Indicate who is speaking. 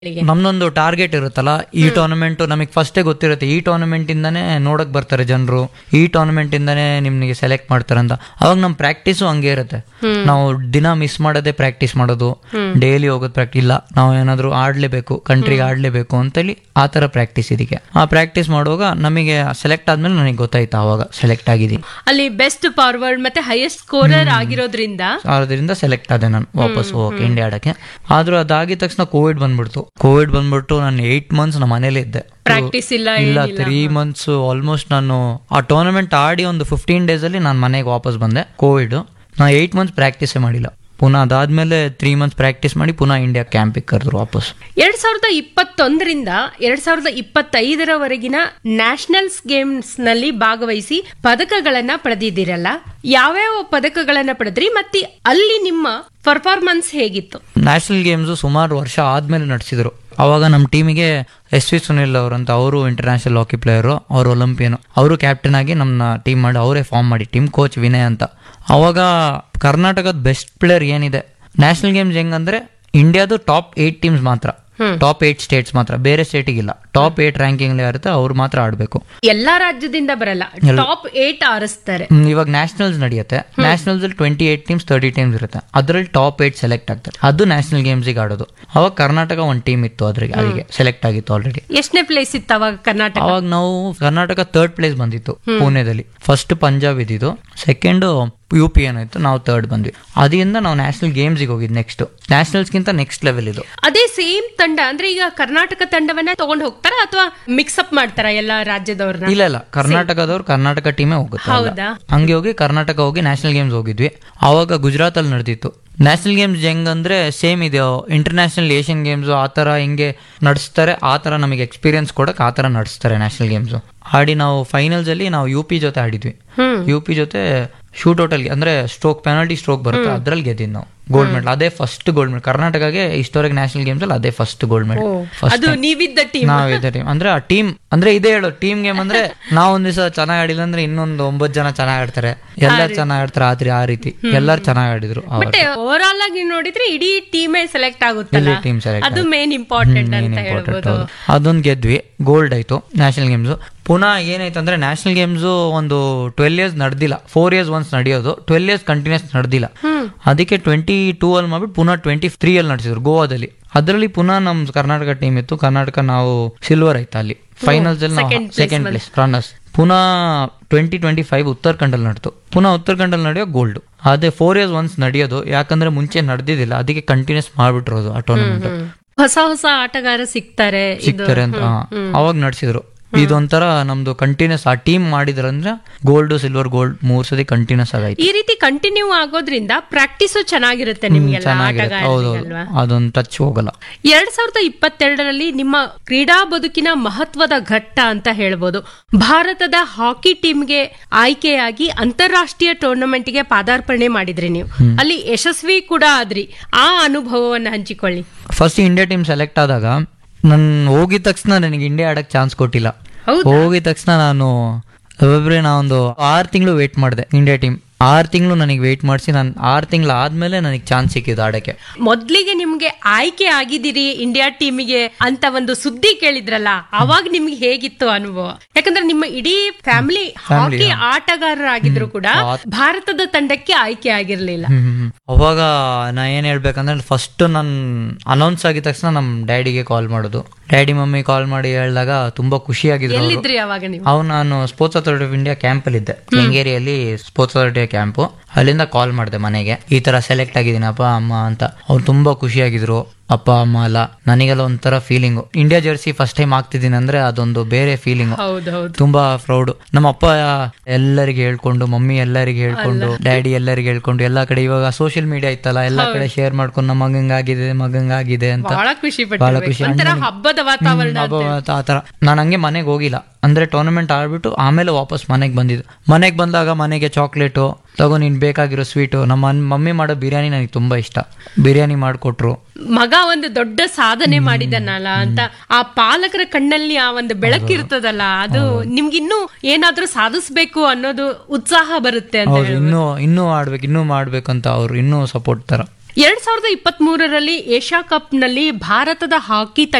Speaker 1: ನಮ್ದೊಂದು ಟಾರ್ಗೆಟ್ ಇರುತ್ತಲ್ಲ ಈ ಟೂರ್ನಮೆಂಟ್ ನಮಗೆ ಫಸ್ಟೇ ಗೊತ್ತಿರುತ್ತೆ ಈ ಟೂರ್ನಮೆಂಟ್ ಇಂದಾನೇ ನೋಡಕ್ ಬರ್ತಾರೆ ಜನರು ಈ ಟೂರ್ನಮೆಂಟ್ ಇಂದಾನೇ ನಿಮ್ಗೆ ಸೆಲೆಕ್ಟ್ ಮಾಡ್ತಾರೆ ಅಂತ ಅವಾಗ ನಮ್ ಪ್ರಾಕ್ಟೀಸು ಹಂಗೆ ಇರುತ್ತೆ ನಾವು ದಿನ ಮಿಸ್ ಮಾಡೋದೇ ಪ್ರಾಕ್ಟೀಸ್ ಮಾಡೋದು ಡೈಲಿ ಹೋಗೋದು ಪ್ರಾಕ್ಟೀಸ್ ಇಲ್ಲ ನಾವು ಏನಾದ್ರು ಆಡ್ಲೇಬೇಕು ಕಂಟ್ರಿಗೆ ಆಡ್ಲೇಬೇಕು ಅಂತೇಳಿ ಆ ತರ ಪ್ರಾಕ್ಟೀಸ್ ಇದಕ್ಕೆ ಆ ಪ್ರಾಕ್ಟೀಸ್ ಮಾಡುವಾಗ ನಮಗೆ ಸೆಲೆಕ್ಟ್ ಆದ್ಮೇಲೆ ನನಗೆ ಗೊತ್ತಾಯ್ತು ಅವಾಗ ಸೆಲೆಕ್ಟ್ ಆಗಿದ್ದೀನಿ
Speaker 2: ಅಲ್ಲಿ ಬೆಸ್ಟ್ ಫಾರ್ವರ್ಡ್ ಮತ್ತೆ ಹೈಯೆಸ್ಟ್ ಸ್ಕೋರರ್ ಆಗಿರೋದ್ರಿಂದ
Speaker 1: ಅದರಿಂದ ಸೆಲೆಕ್ಟ್ ಆದೆ ನಾನು ವಾಪಸ್ ಹೋಗಕ್ಕೆ ಇಂಡಿಯಾ ಆಡಕ್ಕೆ ಆದ್ರೂ ಅದಾಗಿದ ತಕ್ಷಣ ಕೋವಿಡ್ ಬಂದ್ಬಿಡ್ತು ಕೋವಿಡ್ ಬಂದ್ಬಿಟ್ಟು ನಾನು ಏಟ್ ಮಂತ್ಸ್ ನಮ್ಮ ಮನೇಲಿ ಇದ್ದೆ
Speaker 2: ಪ್ರಾಕ್ಟೀಸ್ ಇಲ್ಲ
Speaker 1: ಇಲ್ಲ ತ್ರೀ ಮಂತ್ಸ್ ಆಲ್ಮೋಸ್ಟ್ ನಾನು ಆ ಟೂರ್ನಮೆಂಟ್ ಆಡಿ ಒಂದು ಫಿಫ್ಟೀನ್ ಡೇಸ್ ಅಲ್ಲಿ ನಾನು ಮನೆಗೆ ವಾಪಸ್ ಬಂದೆ ಕೋವಿಡ್ ನಾ ಏಟ್ ಮಂತ್ಸ್ ಪ್ರಾಕ್ಟೀಸೇ ಮಾಡಿಲ್ಲ ಪುನಃ ಅದಾದ್ಮೇಲೆ ತ್ರೀ ಮಂತ್ಸ್ ಪ್ರಾಕ್ಟೀಸ್ ಮಾಡಿ ಪುನಃ ಇಂಡಿಯಾ ಕ್ಯಾಂಪಿಗೆ ಕರೆದ್ರು ವಾಪಸ್
Speaker 2: ಎರಡ್ ಸಾವಿರದ ಇಪ್ಪತ್ತೊಂದರಿಂದ ಎರಡ್ ಸಾವಿರದ ಇಪ್ಪತ್ತೈದರವರೆಗಿನ ನ್ಯಾಷನಲ್ಸ್ ಗೇಮ್ಸ್ ನಲ್ಲಿ ಭಾಗವಹಿಸಿ ಪದಕಗಳನ್ನ ಪಡೆದಿದ್ದೀರಲ್ಲ ಯಾವ್ಯಾವ ಪದಕಗಳನ್ನ ಪಡೆದ್ರಿ ಮತ್ತೆ ಅಲ್ಲಿ ನಿಮ್ಮ ಪರ್ಫಾರ್ಮೆನ್ಸ್ ಹೇಗಿತ್ತು
Speaker 1: ನ್ಯಾಷನಲ್ ಗೇಮ್ಸ್ ಸುಮಾರು ವರ್ಷ ಆದ್ಮೇಲೆ ನಡೆಸಿದ್ರು ಅವಾಗ ನಮ್ಮ ಟೀಮಿಗೆ ಎಸ್ ವಿ ಸುನಿಲ್ ಅವರು ಅಂತ ಅವರು ಇಂಟರ್ನ್ಯಾಷನಲ್ ಹಾಕಿ ಪ್ಲೇಯರು ಅವರು ಒಲಿಂಪಿಯನ್ ಅವರು ಕ್ಯಾಪ್ಟನ್ ಆಗಿ ನಮ್ಮ ಟೀಮ್ ಮಾಡಿ ಅವರೇ ಫಾರ್ಮ್ ಮಾಡಿ ಟೀಮ್ ಕೋಚ್ ವಿನಯ್ ಅಂತ ಅವಾಗ ಕರ್ನಾಟಕದ ಬೆಸ್ಟ್ ಪ್ಲೇಯರ್ ಏನಿದೆ ನ್ಯಾಷನಲ್ ಗೇಮ್ಸ್ ಹೆಂಗಂದ್ರೆ ಇಂಡಿಯಾದು ಟಾಪ್ ಏಟ್ ಟೀಮ್ಸ್ ಮಾತ್ರ ಟಾಪ್ ಏಟ್ ಸ್ಟೇಟ್ಸ್ ಮಾತ್ರ ಬೇರೆ ಸ್ಟೇಟಿಗಿಲ್ಲ ಟಾಪ್ ಏಟ್ ರ್ಯಾಂಕಿಂಗ್ ಇರುತ್ತೆ ಅವ್ರು ಮಾತ್ರ ಆಡ್ಬೇಕು
Speaker 2: ಎಲ್ಲಾ ರಾಜ್ಯದಿಂದ ಬರಲ್ಲ ಟಾಪ್ ಏಟ್ ಆರಿಸ್ತಾರೆ
Speaker 1: ಹ್ಮ್, ಇವಾಗ ನ್ಯಾಷನಲ್ಸ್ ನಡೆಯುತ್ತೆ ನ್ಯಾಷನಲ್ಸ್ ಅಲ್ಲಿ twenty eight teams thirty teams ಇರುತ್ತೆ ಅದರಲ್ಲಿ ಟಾಪ್ ಏಟ್ ಸೆಲೆಕ್ಟ್ ಆಗ್ತಾರೆ ಅದು ನ್ಯಾಷನಲ್ ಗೇಮ್ಸಿಗೆ ಆಡೋದು ಅವಾಗ ಕರ್ನಾಟಕ ಒಂದು ಟೀಮ್ ಇತ್ತು ಅದ್ರಿಗೆ ಅಲ್ಲಿಗೆ ಸೆಲೆಕ್ಟ್ ಆಗಿತ್ತು ಆಲ್ರೆಡಿ
Speaker 2: ಎಷ್ಟನೇ ಪ್ಲೇಸ್ ಇತ್ತು ಅವಾಗ ಕರ್ನಾಟಕ
Speaker 1: ಅವಾಗ ನಾವು ಕರ್ನಾಟಕ ಥರ್ಡ್ ಪ್ಲೇಸ್ ಬಂದಿತ್ತು ಪುಣೆದಲ್ಲಿ ಫಸ್ಟ್ ಪಂಜಾಬ್ ಇದ್ದಿದ್ದು ಸೆಕೆಂಡ್ ಯು ಪಿ ಏನಾಯ್ತು ನಾವು ಥರ್ಡ್ ಬಂದ್ವಿ ಅದರಿಂದ ನಾವು ನ್ಯಾಷನಲ್ ಗೇಮ್ಸ್ಗೆ ಹೋಗಿದ್ದು ನೆಕ್ಸ್ಟ್ ನ್ಯಾಷನಲ್ಸ್ಗಿಂತ ನೆಕ್ಸ್ಟ್ ಲೆವೆಲ್ ಇದು
Speaker 2: ಅದೇ ಸೇಮ್ ತಂಡ ಅಂದ್ರೆ ಈಗ ಕರ್ನಾಟಕ ತಂಡವನ್ನ ತಗೊಂಡ್ ಹೋಗ್ತಾರ ಅಥವಾ ಮಿಕ್ಸ್ ಅಪ್ ಮಾಡ್ತಾರ ಎಲ್ಲಾ ರಾಜ್ಯದವ್ರನ್ನ
Speaker 1: ಇಲ್ಲ ಇಲ್ಲ ಕರ್ನಾಟಕದವ್ರು ಕರ್ನಾಟಕ ಟೀಮೇ ಹೋಗುತ್ತೆ ಎಲ್ಲ.
Speaker 2: ಹೌದಾ
Speaker 1: ಹಂಗೆ ಹೋಗಿ ಕರ್ನಾಟಕ ಹೋಗಿ ನ್ಯಾಷನಲ್ ಗೇಮ್ಸ್ ಹೋಗಿದ್ವಿ ಅವಾಗ ಗುಜರಾತ್ ಅಲ್ಲಿ ನಡೆದಿತ್ತು ನ್ಯಾಷನಲ್ ಗೇಮ್ಸ್ ಹೆಂಗಂದ್ರೆ ಸೇಮ್ ಇದೆ ಇಂಟರ್ನ್ಯಾಷನಲ್ ಏಷ್ಯನ್ ಗೇಮ್ಸ್ ಆ ಥರ ಹೆಂಗೆ ನಡೆಸ್ತಾರೆ ಆ ಥರ ನಮಗೆ ಎಕ್ಸ್ಪೀರಿಯನ್ಸ್ ಕೊಡಕ್ಕೆ ಆ ಥರ ನಡೆಸ್ತಾರೆ ನ್ಯಾಷನಲ್ ಗೇಮ್ಸ್ ಆಡಿ ನಾವು ಫೈನಲ್ಸ್ ಅಲ್ಲಿ ನಾವು ಯು ಪಿ ಜೊತೆ ಆಡಿದ್ವಿ
Speaker 2: ಹ್ಮ್
Speaker 1: ಯು ಪಿ ಜೊತೆ ಶೂಟ್ ಔಟ್ ಅಲ್ಲಿ ಅಂದ್ರೆ ಸ್ಟ್ರೋಕ್ ಪೆನಾಲ್ಟಿ ಸ್ಟ್ರೋಕ್ ಬರುತ್ತೆ ಅದ್ರಲ್ಲಿ ಗೆದ್ದಿದ್ದು ನಾವು ಗೋಲ್ಡ್ ಮೆಡಲ್ ಅದೇ ಫಸ್ಟ್ ಗೋಲ್ಡ್ ಮೆಡಲ್ ಕರ್ನಾಟಕಗೆ ಹಿಸ್ಟೋರಿಕ್ ನ್ಯಾಷನಲ್ ಗೇಮ್ಸ್ ಅಲ್ಲಿ ಅದೇ ಫಸ್ಟ್ ಗೋಲ್ಡ್ ಮೆಡಲ್
Speaker 2: ಅದು ನೀವಿದ್ದ ಟೀಮ್
Speaker 1: ನಾವಿದೆ ಟೀಮ್ ಅಂದ್ರೆ ಆ ಟೀಮ್ ಅಂದ್ರೆ ಇದೇ ಹೇಳು ಟೀಮ್ ಗೇಮ್ ಅಂದ್ರೆ ನಾವ್ ಒಂದ್ ದಿವಸ ಚೆನ್ನಾಗಿ ಆಡಿಲ್ಲ ಅಂದ್ರೆ ಇನ್ನೊಂದು ಒಂಬತ್ತು ಜನ ಚೆನ್ನಾಗಿ ಆಡ್ತಾರೆ ಎಲ್ಲರೂ ಚೆನ್ನಾಗಿ ಆಡ್ತಾರೆ ಆದ್ರೆ ಆ ರೀತಿ ಎಲ್ಲರೂ ಚೆನ್ನಾಗಿ ಆಡಿದ್ರು
Speaker 2: ಬಟ್ ಓವರ್ ಆಲ್ ಆಗಿ ನೋಡಿದ್ರೆ ಇಡೀ ಟೀಮೇ ಸೆಲೆಕ್ಟ್ ಆಗುತ್ತಲ್ಲ
Speaker 1: ಟೀಮ್ ಸೆಲೆಕ್ಟ್
Speaker 2: ಅದು ಮೇನ್ ಇಂಪಾರ್ಟೆಂಟ್ ಅಂತ ಹೇಳ್ಬೋದು
Speaker 1: ಅದೊಂದು ಗೆದ್ವಿ ಗೋಲ್ಡ್ ಆಯ್ತು ನ್ಯಾಷನಲ್ ಗೇಮ್ಸ್ ಪುನಃ ಏನಾಯ್ತು ಅಂದ್ರೆ ನ್ಯಾಷನಲ್ ಗೇಮ್ಸ್ ಒಂದು ಟ್ವೆಲ್ ಇಯರ್ಸ್ ನಡೆದಿಲ್ಲ ಫೋರ್ ಇಯರ್ಸ್ ಒನ್ಸ್ ನಡೆಯೋದು ಟ್ವೆಲ್ ಇಯರ್ಸ್ ಕಂಟಿನ್ಯೂಸ್ ನಡೆದಿಲ್ಲ ಅದಕ್ಕೆ ಟ್ವೆಂಟಿ ಟೂ ಅಲ್ಲಿ ಮಾಡ್ಬಿಟ್ಟು ಪುನಃ ಟ್ವೆಂಟಿ ತ್ರೀ ಅಲ್ಲಿ ನಡೆಸಿದ್ರು ಗೋವಾದಲ್ಲಿ ಅದರಲ್ಲಿ ಪುನಃ ನಮ್ ಕರ್ನಾಟಕ ಟೀಮ್ ಇತ್ತು ಕರ್ನಾಟಕ ನಾವು ಸಿಲ್ವರ್ ಆಯ್ತು ಅಲ್ಲಿ ಫೈನಲ್ಸ್ ಅಲ್ಲಿ ನಾವು ಸೆಕೆಂಡ್ ಪ್ಲೇಸ್ ರನ್ನರ್ಸ್ ಪುನಃ ಟ್ವೆಂಟಿ ಟ್ವೆಂಟಿ ಫೈವ್ ಉತ್ತರಾಖಂಡಲ್ಲಿ ನಡೆದು ಪುನಃ ಉತ್ತರಾಖಂಡಲ್ಲಿ ನಡೆಯೋ ಗೋಲ್ಡ್ ಅದೇ ಫೋರ್ ಇಯರ್ಸ್ ಒನ್ಸ್ ನಡೆಯೋದು ಯಾಕಂದ್ರೆ ಮುಂಚೆ ನಡೆದಿದ್ದಿಲ್ಲ ಅದಕ್ಕೆ ಕಂಟಿನ್ಯೂಸ್ ಮಾಡ್ಬಿಟ್ಟಿರೋದು ಆ ಟೂರ್ನಮೆಂಟ್
Speaker 2: ಹೊಸ ಹೊಸ ಆಟಗಾರ ಸಿಗ್ತಾರೆ ಇದು
Speaker 1: ಸಿಗ್ತಾರೆ ಅಂತ ಹಾ. ಅವಾಗ ನಡೆಸಿದ್ರು ಇದೊಂಥರ ನಮ್ದು ಕಂಟಿನ್ಯೂಸ್ ಆ ಟೀಮ್ ಮಾಡಿದ್ರಂದ್ರೆ ಗೋಲ್ಡ್ ಸಿಲ್ವರ್ ಗೋಲ್ಡ್ ಮೂರ್ ಸತಿ ಕಂಟಿನ್ಯೂಸ್ ಆಗಾಯ್ತು
Speaker 2: ಈ ರೀತಿ ಕಂಟಿನ್ಯೂ ಆಗೋದ್ರಿಂದ ಪ್ರಾಕ್ಟೀಸು ಚೆನ್ನಾಗಿರುತ್ತೆ ನಿಮ್ಗೆಲ್ಲ
Speaker 1: ಚೆನ್ನಾಗಿರುತ್ತೆ ಹೌದೌದು
Speaker 2: ಆಟಗಾರರಿಗಲ್ವಾ
Speaker 1: ಅದೊಂದು ಟಚ್ ಹೋಗಲ್ಲ
Speaker 2: ಎರಡ್ ಸಾವಿರದ ಇಪ್ಪತ್ತೆರಡರಲ್ಲಿ ನಿಮ್ಮ ಕ್ರೀಡಾ ಬದುಕಿನ ಮಹತ್ವದ ಘಟ್ಟ ಅಂತ ಹೇಳ್ಬೋದು ಭಾರತದ ಹಾಕಿ ಟೀಮ್ಗೆ ಆಯ್ಕೆಯಾಗಿ ಅಂತಾರಾಷ್ಟ್ರೀಯ ಟೂರ್ನಮೆಂಟ್ಗೆ ಪಾದಾರ್ಪಣೆ ಮಾಡಿದ್ರಿ ನೀವು ಅಲ್ಲಿ ಯಶಸ್ವಿ ಕೂಡ ಆದ್ರಿ ಆ ಅನುಭವವನ್ನ ಹಂಚಿಕೊಳ್ಳಿ
Speaker 1: ಫಸ್ಟ್ ಇಂಡಿಯಾ ಟೀಮ್ ಸೆಲೆಕ್ಟ್ ಆದಾಗ ನನ್ ಹೋಗಿದ ತಕ್ಷಣ ನನಗೆ ಇಂಡಿಯಾ ಆಡಕ್ ಚಾನ್ಸ್ ಕೊಟ್ಟಿಲ್ಲ
Speaker 2: ಹೌದಾ?
Speaker 1: ಹೋಗಿದ ತಕ್ಷಣ ನಾನು ಒಬ್ಬೊಬ್ರೆ ನಾವೊಂದು ಆರು ತಿಂಗಳು ವೇಟ್ ಮಾಡಿದೆ ಇಂಡಿಯಾ ಟೀಮ್ ಆರು ತಿಂಗಳು ನನಗೆ ವೇಟ್ ಮಾಡಿಸಿ ನಾನು ಆರು ತಿಂಗಳು ಆದ್ಮೇಲೆ ನನಗೆ ಚಾನ್ಸ್ ಸಿಕ್ಕಿದ್ದು ಆಡಕ್ಕೆ
Speaker 2: ಮೊದ್ಲಿಗೆ ನಿಮ್ಗೆ ಆಯ್ಕೆ ಆಗಿದ್ದೀರಿ ಇಂಡಿಯಾ ಟೀಮಿಗೆ ಅಂತ ಒಂದು ಸುದ್ದಿ ಕೇಳಿದ್ರಲ್ಲ ಅವಾಗ ನಿಮ್ಗೆ ಹೇಗಿತ್ತು ಅನುಭವ ಯಾಕಂದ್ರೆ ನಿಮ್ಮ ಇಡೀ ಫ್ಯಾಮಿಲಿ ಹಾಕಿ ಆಟಗಾರರಾಗಿದ್ರು ಕೂಡ ಭಾರತದ ತಂಡಕ್ಕೆ ಆಯ್ಕೆ ಆಗಿರ್ಲಿಲ್ಲ
Speaker 1: ಹ್ಮ್, ಹ್ಮ್, ಹ್ಮ್. ಅವಾಗ ನಾ ಏನ್ ಹೇಳ್ಬೇಕಂದ್ರೆ ಫಸ್ಟ್ ನನ್ ಅನೌನ್ಸ್ ಆಗಿದ ತಕ್ಷಣ ನಮ್ ಡ್ಯಾಡಿಗೆ ಕಾಲ್ ಮಾಡೋದು ಡ್ಯಾಡಿ ಮಮ್ಮಿ ಕಾಲ್ ಮಾಡಿ ಹೇಳಿದಾಗ ತುಂಬಾ ಖುಷಿಯಾಗಿದ್ರು ಅವ್ರು.
Speaker 2: ಎಲ್ಲಿದ್ರಿ ಅವಾಗ ನೀವು
Speaker 1: ಅವ್ ನಾನು Sports Authority of India camp ಅಲ್ಲಿ ಇದ್ದೆ ಕೆಂಗೇರಿಯಲ್ಲಿ ಸ್ಪೋರ್ಟ್ಸ್ ಅಥಾರಿಟಿ ಕ್ಯಾಂಪು ಅಲ್ಲಿಂದ ಕಾಲ್ ಮಾಡಿದೆ ಮನೆಗೆ ಈ ತರ ಸೆಲೆಕ್ಟ್ ಆಗಿದ್ದೀನಿ ಅಪ್ಪ ಅಮ್ಮ ಅಂತ ಅವ್ರು ತುಂಬಾ ಖುಷಿಯಾಗಿದ್ರು ಅಪ್ಪ ಅಮ್ಮ ಎಲ್ಲ ನನಗೆಲ್ಲ ಒಂಥರ feeling India jersey first time ಆಗ್ತಿದ್ದೀನಿ ಅಂದ್ರೆ ಅದೊಂದು ಬೇರೆ ಫೀಲಿಂಗು
Speaker 2: ಹೌದೌದು
Speaker 1: ತುಂಬಾ ಪ್ರೌಡ್ ನಮ್ಮ ಅಪ್ಪ ಎಲ್ಲರಿಗೆ ಹೇಳ್ಕೊಂಡು ಮಮ್ಮಿ ಎಲ್ಲರಿಗೆ ಹೇಳ್ಕೊಂಡು ಡ್ಯಾಡಿ ಎಲ್ಲರಿಗೆ ಹೇಳ್ಕೊಂಡು ಎಲ್ಲಾ ಕಡೆ ಇವಾಗ ಸೋಷಿಯಲ್ ಮೀಡಿಯಾ ಇತ್ತಲ್ಲ ಎಲ್ಲಾ ಕಡೆ ಶೇರ್ ಮಾಡ್ಕೊಂಡು ನಮ್ಮ ಮಗಂಗಾಗಿದೆ ಮಗಂಗಾಗಿದೆ ಅಂತ
Speaker 2: ಬಹಳ ಖುಷಿ
Speaker 1: ಬಹಳ
Speaker 2: ಪಟ್ಟಿರ್ಬೇಕು.
Speaker 1: ಖುಷಿ
Speaker 2: ಒಂಥರ ಹಬ್ಬದ ವಾತಾವರಣ ಅಂತ
Speaker 1: ಆತರ ನಾನು ಹಂಗೆ ಮನೆಗೆ ಹೋಗಿಲ್ಲ ಅಂದ್ರೆ ಟೂರ್ನಮೆಂಟ್ ಆಡ್ಬಿಟ್ಟು ಆಮೇಲೆ ವಾಪಸ್ ಮನೆಗೆ ಬಂದಿದ್ದು ಮನೆಗೆ ಬಂದಾಗ ಮನೆಗೆ ಚಾಕ್ಲೇಟು ತಗೋ ನೀನ್ ಬೇಕಾಗಿರೋ ಸ್ವೀಟು ನಮ್ಮ ಅನ್- ಮಮ್ಮಿ ಮಾಡೋ ಬಿರಿಯಾನಿ ನನಗೆ ತುಂಬಾ ಇಷ್ಟ ಬಿರಿಯಾನಿ ಮಾಡಿಕೊಟ್ರು
Speaker 2: ಮಗ ಒಂದು ದೊಡ್ಡ ಸಾಧನೆ ಮಾಡಿದನಲ್ಲ ಅಂತ ಆ ಪಾಲಕರ ಕಣ್ಣಲ್ಲಿ ಆ ಒಂದು ಬೆಳಕಿರ್ತದಲ್ಲ ಅದು ನಿಮ್ಗಿನ್ನೂ ಏನಾದ್ರೂ ಸಾಧಿಸ್ಬೇಕು ಅನ್ನೋದು ಉತ್ಸಾಹ ಬರುತ್ತೆ ಅಂತ
Speaker 1: ಹೌದು ಇನ್ನೂ ಇನ್ನೂ ಆಡ್ಬೇಕು ಇನ್ನೂ ಮಾಡ್ಬೇಕಂತ ಅವ್ರು ಇನ್ನೂ ಸಪೋರ್ಟ್ ತರ
Speaker 2: ಎರಡ್ ಸಾವಿರದ ಇಪ್ಪತ್ತ್ ಮೂರರಲ್ಲಿ ಏಷ್ಯಾ ಕಪ್ ನಲ್ಲಿ ಭಾರತದ ಹಾಕಿ